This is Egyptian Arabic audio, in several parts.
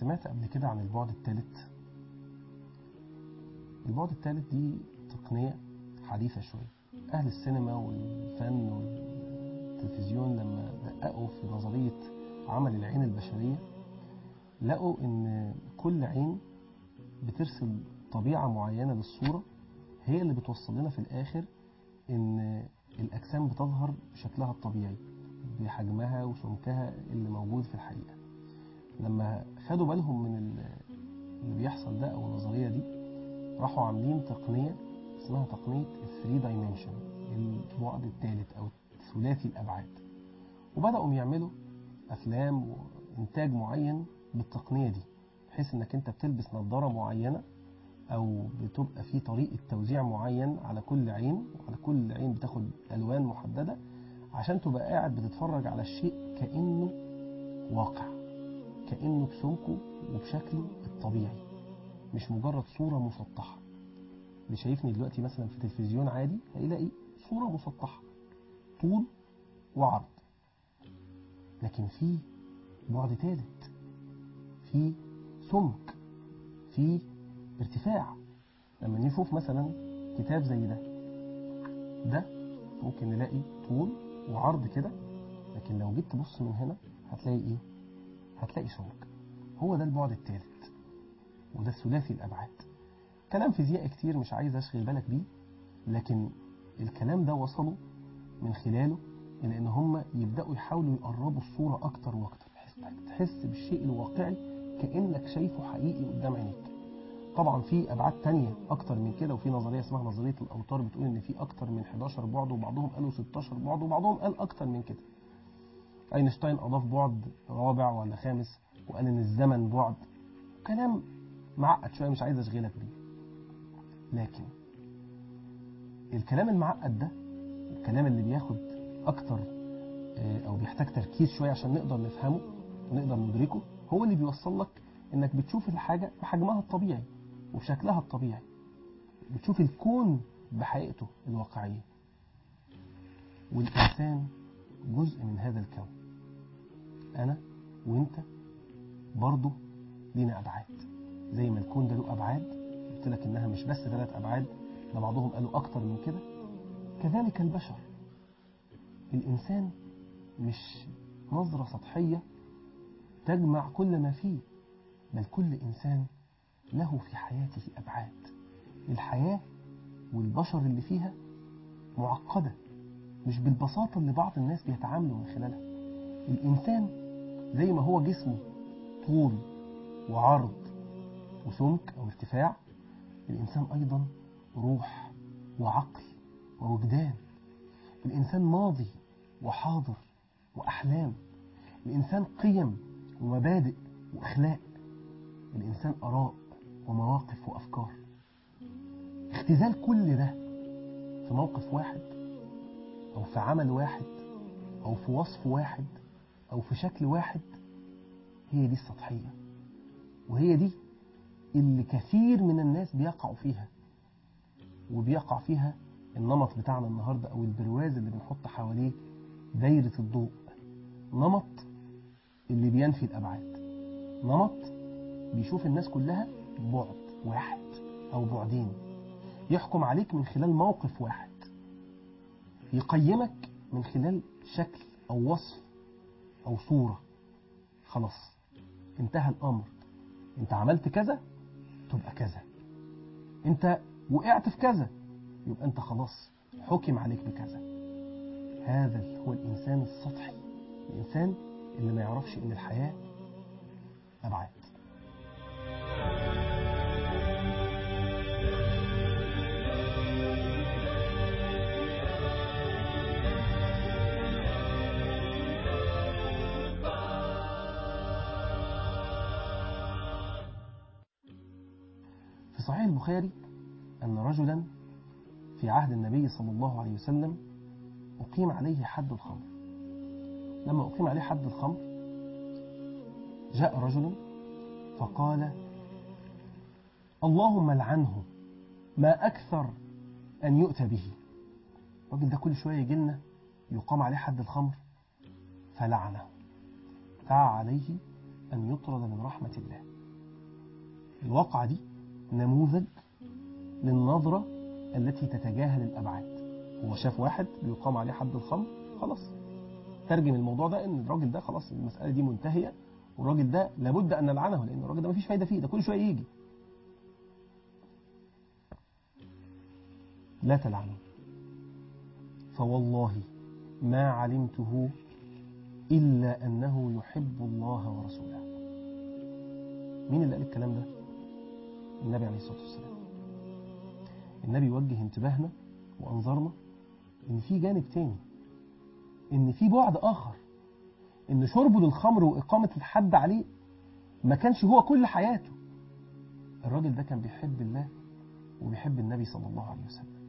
سمعت قبل كده عن البعد الثالث البعد الثالث دي تقنية حديثة شوية أهل السينما والفن والتلفزيون لما دققوا في نظرية عمل العين البشرية لقوا إن كل عين بترسل طبيعة معينة للصورة هي اللي بتوصل لنا في الآخر إن الأجسام بتظهر بشكلها الطبيعي بحجمها وسمكها اللي موجود في الحقيقة لما خدوا بالهم من اللي بيحصل ده أو النظرية دي راحوا عاملين تقنية اسمها تقنية الثري دايمنشن البعد الثالث أو ثلاثي الأبعاد وبدأوا يعملوا أفلام وإنتاج معين بالتقنية دي بحيث إنك أنت بتلبس نظارة معينة أو بتبقى في طريقة توزيع معين على كل عين وعلى كل عين بتاخد ألوان محددة عشان تبقى قاعد بتتفرج على الشيء كأنه واقع كأنه بسمكه وبشكله الطبيعي مش مجرد صورة مسطحة اللي شايفني دلوقتي مثلا في تلفزيون عادي هيلاقي صورة مسطحة طول وعرض لكن في بعد ثالث في سمك في ارتفاع لما نشوف مثلا كتاب زي ده ده ممكن نلاقي طول وعرض كده لكن لو جيت تبص من هنا هتلاقي ايه هتلاقي سمك هو ده البعد الثالث وده ثلاثي الابعاد كلام فيزيائي كتير مش عايز اشغل بالك بيه لكن الكلام ده وصلوا من خلاله الى ان هم يبداوا يحاولوا يقربوا الصوره اكتر واكتر بحيث تحس بالشيء الواقعي كانك شايفه حقيقي قدام عينيك طبعا في ابعاد تانية اكتر من كده وفي نظريه اسمها نظريه الاوتار بتقول ان في اكتر من 11 بعد وبعضهم قالوا 16 بعد وبعضهم قال اكتر من كده اينشتاين اضاف بعد رابع ولا خامس وقال ان الزمن بعد كلام معقد شويه مش عايز اشغلك بيه لكن الكلام المعقد ده الكلام اللي بياخد اكتر او بيحتاج تركيز شويه عشان نقدر نفهمه ونقدر ندركه هو اللي بيوصل لك انك بتشوف الحاجه بحجمها الطبيعي وبشكلها الطبيعي بتشوف الكون بحقيقته الواقعيه والانسان جزء من هذا الكون انا وانت برضه لينا ابعاد زي ما الكون ده له ابعاد قلت لك انها مش بس ثلاث ابعاد ده بعضهم قالوا اكتر من كده كذلك البشر الانسان مش نظره سطحيه تجمع كل ما فيه بل كل انسان له في حياته ابعاد الحياه والبشر اللي فيها معقده مش بالبساطه اللي بعض الناس بيتعاملوا من خلالها الانسان زي ما هو جسمه طول وعرض وسمك او ارتفاع الانسان ايضا روح وعقل ووجدان الانسان ماضي وحاضر واحلام الانسان قيم ومبادئ واخلاق الانسان اراء ومواقف وافكار اختزال كل ده في موقف واحد او في عمل واحد او في وصف واحد او في شكل واحد هي دي السطحيه وهي دي اللي كثير من الناس بيقعوا فيها وبيقع فيها النمط بتاعنا النهارده او البرواز اللي بنحط حواليه دايره الضوء نمط اللي بينفي الابعاد نمط بيشوف الناس كلها بعد واحد او بعدين يحكم عليك من خلال موقف واحد يقيمك من خلال شكل او وصف او صوره خلاص انتهى الامر انت عملت كذا تبقى كذا انت وقعت في كذا يبقى انت خلاص حكم عليك بكذا هذا هو الانسان السطحي الانسان اللي ما يعرفش ان الحياه ابعاد في صحيح البخاري أن رجلا في عهد النبي صلى الله عليه وسلم أقيم عليه حد الخمر لما أقيم عليه حد الخمر جاء رجل فقال اللهم لعنه ما أكثر أن يؤتى به الراجل ده كل شوية يجي لنا يقام عليه حد الخمر فلعنه دعا عليه أن يطرد من رحمة الله الواقعة دي نموذج للنظرة التي تتجاهل الأبعاد هو شاف واحد بيقام عليه حد الخمر خلاص ترجم الموضوع ده ان الراجل ده خلاص المسألة دي منتهية والراجل ده لابد أن نلعنه لأن الراجل ده مفيش فايدة فيه ده كل شوية يجي لا تلعنه فوالله ما علمته إلا أنه يحب الله ورسوله مين اللي قال الكلام ده النبي عليه الصلاة والسلام النبي يوجه انتباهنا وأنظرنا إن في جانب تاني إن في بعد آخر إن شربه للخمر وإقامة الحد عليه ما كانش هو كل حياته الراجل ده كان بيحب الله وبيحب النبي صلى الله عليه وسلم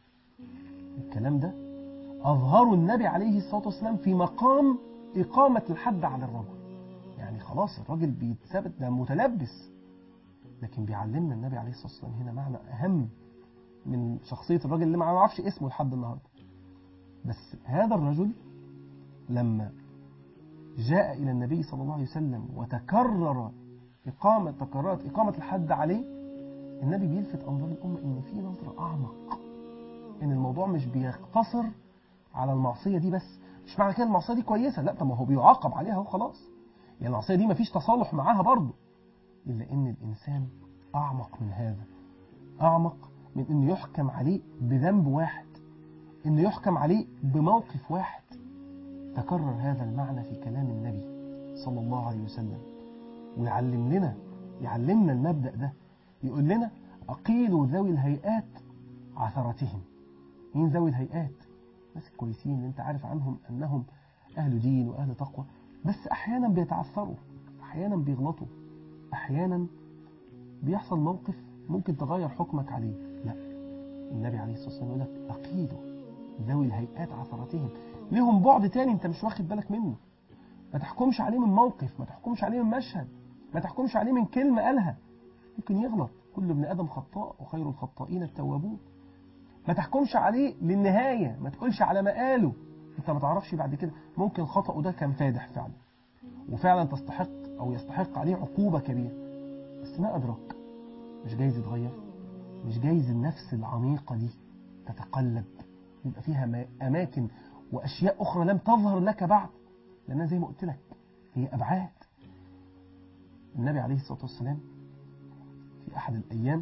الكلام ده أظهره النبي عليه الصلاة والسلام في مقام إقامة الحد على الرجل يعني خلاص الراجل بيتثبت ده متلبس لكن بيعلمنا النبي عليه الصلاة والسلام هنا معنى أهم من شخصية الراجل اللي ما نعرفش اسمه لحد النهاردة بس هذا الرجل لما جاء إلى النبي صلى الله عليه وسلم وتكرر إقامة تكررت إقامة الحد عليه النبي بيلفت أنظار الأمة إن في نظرة أعمق إن الموضوع مش بيقتصر على المعصية دي بس مش معنى كده المعصية دي كويسة لا طب ما هو بيعاقب عليها وخلاص يعني المعصية دي مفيش تصالح معاها برضه إلا إن الإنسان أعمق من هذا أعمق من إنه يحكم عليه بذنب واحد إنه يحكم عليه بموقف واحد تكرر هذا المعنى في كلام النبي صلى الله عليه وسلم ويعلم لنا يعلمنا المبدأ ده يقول لنا أقيلوا ذوي الهيئات عثرتهم مين ذوي الهيئات ناس كويسين اللي انت عارف عنهم أنهم أهل دين وأهل تقوى بس أحيانا بيتعثروا أحيانا بيغلطوا أحيانا بيحصل موقف ممكن تغير حكمك عليه لا النبي عليه الصلاة والسلام يقول لك أقيلوا ذوي الهيئات عثرتهم ليهم بعد تاني انت مش واخد بالك منه ما تحكمش عليه من موقف ما تحكمش عليه من مشهد ما تحكمش عليه من كلمة قالها ممكن يغلط كل ابن آدم خطاء وخير الخطائين التوابون ما تحكمش عليه للنهاية ما تقولش على ما قاله انت ما تعرفش بعد كده ممكن خطأه ده كان فادح فعلا وفعلا تستحق أو يستحق عليه عقوبة كبيرة بس ما أدرك مش جايز يتغير مش جايز النفس العميقة دي تتقلب يبقى فيها أماكن وأشياء أخرى لم تظهر لك بعد لأنها زي ما قلت لك هي أبعاد النبي عليه الصلاة والسلام في أحد الأيام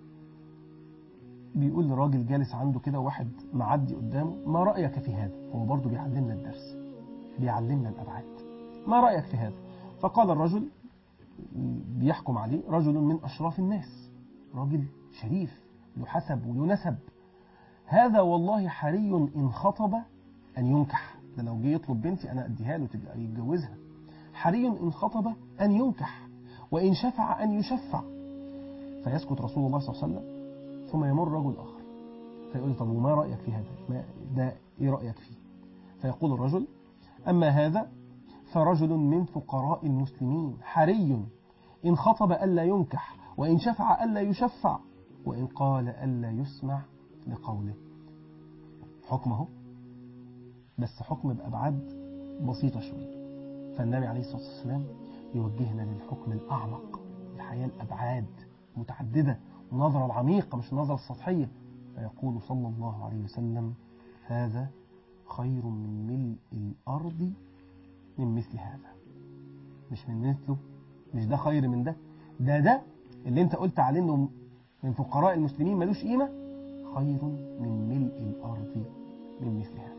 بيقول لراجل جالس عنده كده واحد معدي قدامه ما رأيك في هذا هو برضه بيعلمنا الدرس بيعلمنا الأبعاد ما رأيك في هذا فقال الرجل بيحكم عليه رجل من أشراف الناس راجل شريف له حسب وله نسب هذا والله حري إن خطب أن ينكح ده لو جه يطلب بنتي أنا أديها له تبقى يتجوزها حري إن خطب أن ينكح وإن شفع أن يشفع فيسكت رسول الله صلى الله عليه وسلم ثم يمر رجل آخر فيقول له طب وما رأيك في هذا ما ده إيه رأيك فيه فيقول الرجل أما هذا فرجل من فقراء المسلمين حري إن خطب ألا ينكح وإن شفع ألا يشفع وإن قال ألا يسمع لقوله حكمه بس حكم بأبعاد بسيطة شوية فالنبي عليه الصلاة والسلام يوجهنا للحكم الأعمق الحياة الأبعاد متعددة النظرة العميقة مش النظرة السطحية فيقول صلى الله عليه وسلم هذا خير من ملء الأرض من مثل هذا مش من مثله مش ده خير من ده ده ده اللي انت قلت عليه انه من فقراء المسلمين ملوش قيمة خير من ملء الأرض من مثل هذا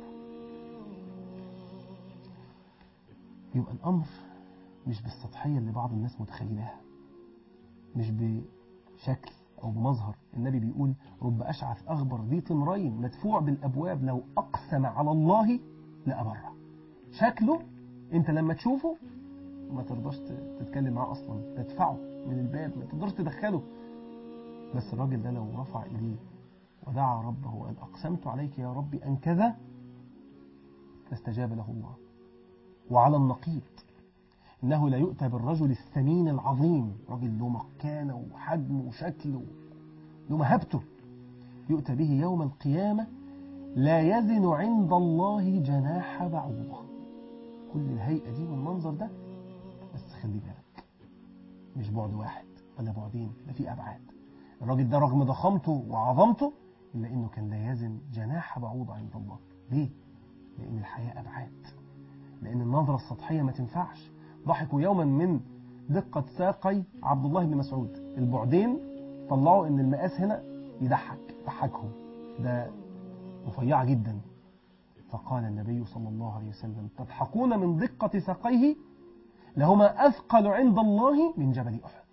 يبقى الأمر مش بالسطحية اللي بعض الناس متخيلها مش بشكل أو بمظهر النبي بيقول رب أشعث أغبر ذي طمرين مدفوع بالأبواب لو أقسم على الله لأبره شكله أنت لما تشوفه ما ترضاش تتكلم معاه أصلا تدفعه من الباب ما تقدرش تدخله بس الراجل ده لو رفع إليه ودعا ربه وقال أقسمت عليك يا ربي أن كذا فاستجاب له الله وعلى النقيض إنه لا يؤتى بالرجل الثمين العظيم رجل له مكانة وحجم وشكل له مهبته يؤتى به يوم القيامة لا يزن عند الله جناح بعوضة كل الهيئة دي والمنظر ده بس خلي بالك مش بعد واحد ولا بعدين ده في أبعاد الراجل ده رغم ضخامته وعظمته إلا إنه كان لا يزن جناح بعوضة عند الله ليه؟ لأن الحياة أبعاد لأن النظرة السطحية ما تنفعش ضحكوا يوما من دقة ساقي عبد الله بن مسعود البعدين طلعوا ان المقاس هنا يضحك ضحكهم ده رفيعة جدا فقال النبي صلى الله عليه وسلم تضحكون من دقة ساقيه لهما أثقل عند الله من جبل أحد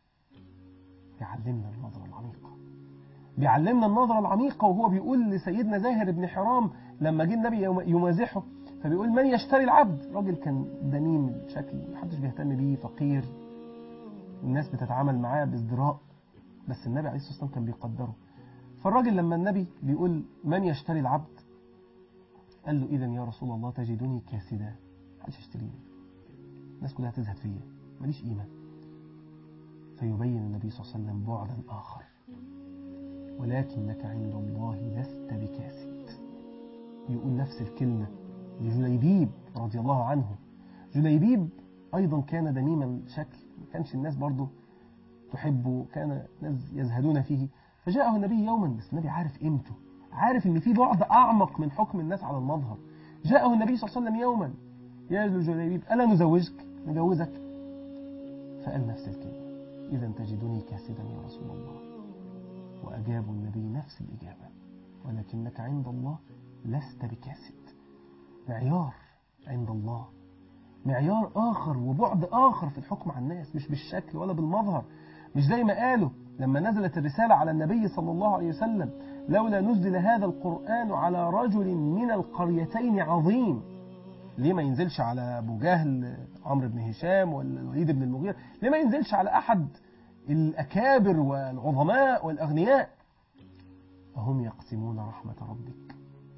بيعلمنا النظرة العميقة بيعلمنا النظرة العميقة وهو بيقول لسيدنا زاهر بن حرام لما جه النبي يمازحه فبيقول من يشتري العبد راجل كان دميم الشكل محدش بيهتم بيه فقير الناس بتتعامل معاه بازدراء بس النبي عليه الصلاة والسلام كان بيقدره فالراجل لما النبي بيقول من يشتري العبد قال له إذا يا رسول الله تجدني كاسدا محدش يشتريني الناس كلها تزهد فيا ماليش قيمة فيبين النبي صلى الله عليه وسلم بعدا آخر ولكنك عند الله لست بكاسد يقول نفس الكلمة لجليبيب رضي الله عنه جليبيب أيضا كان دميما شكل ما كانش الناس برضه تحبه كان ناس يزهدون فيه فجاءه النبي يوما بس النبي عارف قيمته عارف ان في بعد اعمق من حكم الناس على المظهر جاءه النبي صلى الله عليه وسلم يوما يا جليبيب الا نزوجك نجوزك فقال نفس الكلمه اذا تجدني كاسدا يا رسول الله واجاب النبي نفس الاجابه ولكنك عند الله لست بكاسد معيار عند الله معيار آخر وبعد آخر في الحكم على الناس مش بالشكل ولا بالمظهر مش زي ما قالوا لما نزلت الرسالة على النبي صلى الله عليه وسلم لولا نزل هذا القرآن على رجل من القريتين عظيم ليه ما ينزلش على أبو جهل عمرو بن هشام ولا الوليد بن المغيرة ليه ما ينزلش على أحد الأكابر والعظماء والأغنياء فهم يقسمون رحمة ربك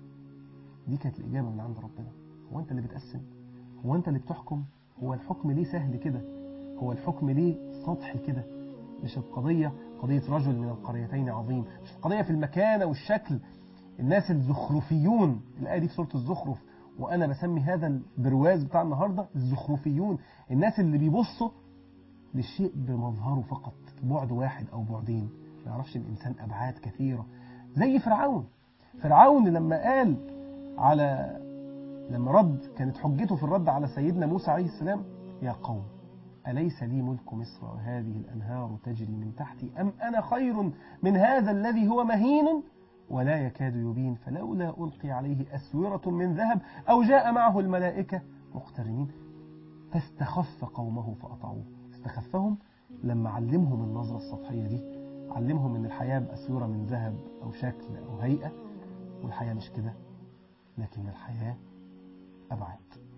دي كانت الإجابة من عند ربنا هو أنت اللي بتقسم هو أنت اللي بتحكم هو الحكم ليه سهل كده هو الحكم ليه سطحي كده مش القضية قضية رجل من القريتين عظيم مش القضية في المكانة والشكل الناس الزخرفيون الآية دي في سورة الزخرف وأنا بسمي هذا البرواز بتاع النهاردة الزخرفيون الناس اللي بيبصوا للشيء بمظهره فقط بعد واحد أو بعدين ما يعرفش الإنسان أبعاد كثيرة زي فرعون فرعون لما قال على لما رد كانت حجته في الرد على سيدنا موسى عليه السلام يا قوم أليس لي ملك مصر وهذه الأنهار تجري من تحتي أم أنا خير من هذا الذي هو مهين ولا يكاد يبين فلولا ألقي عليه أسورة من ذهب أو جاء معه الملائكة مقترنين فاستخف قومه فأطعوه استخفهم لما علمهم النظرة السطحية دي علمهم ان الحياة بأسورة من ذهب أو شكل أو هيئة والحياة مش كده لكن الحياة أبعد